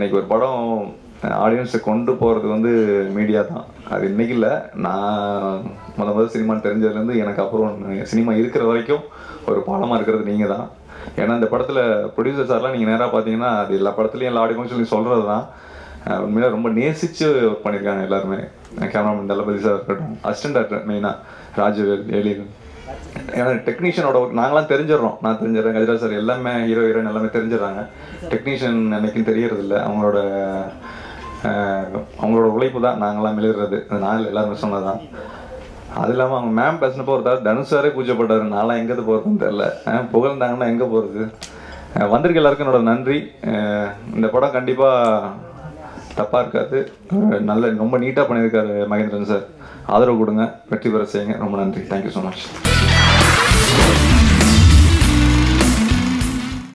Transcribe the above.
இன்னைக்கு ஒரு படம் ஆடியன்ஸை கொண்டு போகிறது வந்து மீடியா தான் அது இன்னைக்கு இல்லை நான் முத முதல் சினிமா தெரிஞ்சதுலேருந்து எனக்கு அப்புறம் சினிமா இருக்கிற வரைக்கும் ஒரு பாலமாக இருக்கிறது நீங்கள் தான் ஏன்னா இந்த படத்தில் ப்ரொடியூசர் சார்லாம் நீங்கள் நேராக பார்த்தீங்கன்னா அது எல்லா படத்துலையும் எல்லா ஆடியோக்கும் சொல்லி சொல்கிறது தான் அஹ் உண்மையில ரொம்ப நேசிச்சு ஒர்க் பண்ணியிருக்காங்க எல்லாருமே கேமராமேன் தளபதி சார் இருக்கட்டும் அசிஸ்டன்ட் டேரக்டர் மெயினாக ராஜவேல் எழில் ஏன்னா டெக்னீஷியனோட ஒர்க் நாங்களாம் தெரிஞ்சிடறோம் நான் தெரிஞ்சிடறேன் கஜராஜ் சார் எல்லாமே ஹீரோ ஹீரோயின் எல்லாமே தெரிஞ்சிடறாங்க டெக்னீஷியன் என்னைக்கும் தெரியறது இல்லை அவங்களோட அஹ், அவங்களோட உழைப்பு தான் நாங்களாம் மெழுகிறது அது நான் இல்லை, எல்லாருமே சொன்னது தான் அது இல்லாமல் அவங்க மேம் பேசினப்போ ஒரு தடவை தனுஷ் சாரே கூச்சப்பட்டாரு நான்லாம் எங்கே போகிறதுன்னு தெரில அஹ், புகழ்ந்தாங்கன்னா எங்கே போகிறது வந்திருக்க எல்லாருக்கும் என்னோட நன்றி அஹ், இந்த படம் கண்டிப்பாக தப்பாக இருக்காது அஹ், நல்ல ரொம்ப நீட்டாக பண்ணியிருக்காரு மகேந்திரன் சார் ஆதரவு கொடுங்க வெற்றி பெற செய்யுங்க ரொம்ப நன்றி தேங்க்யூ ஸோ மச்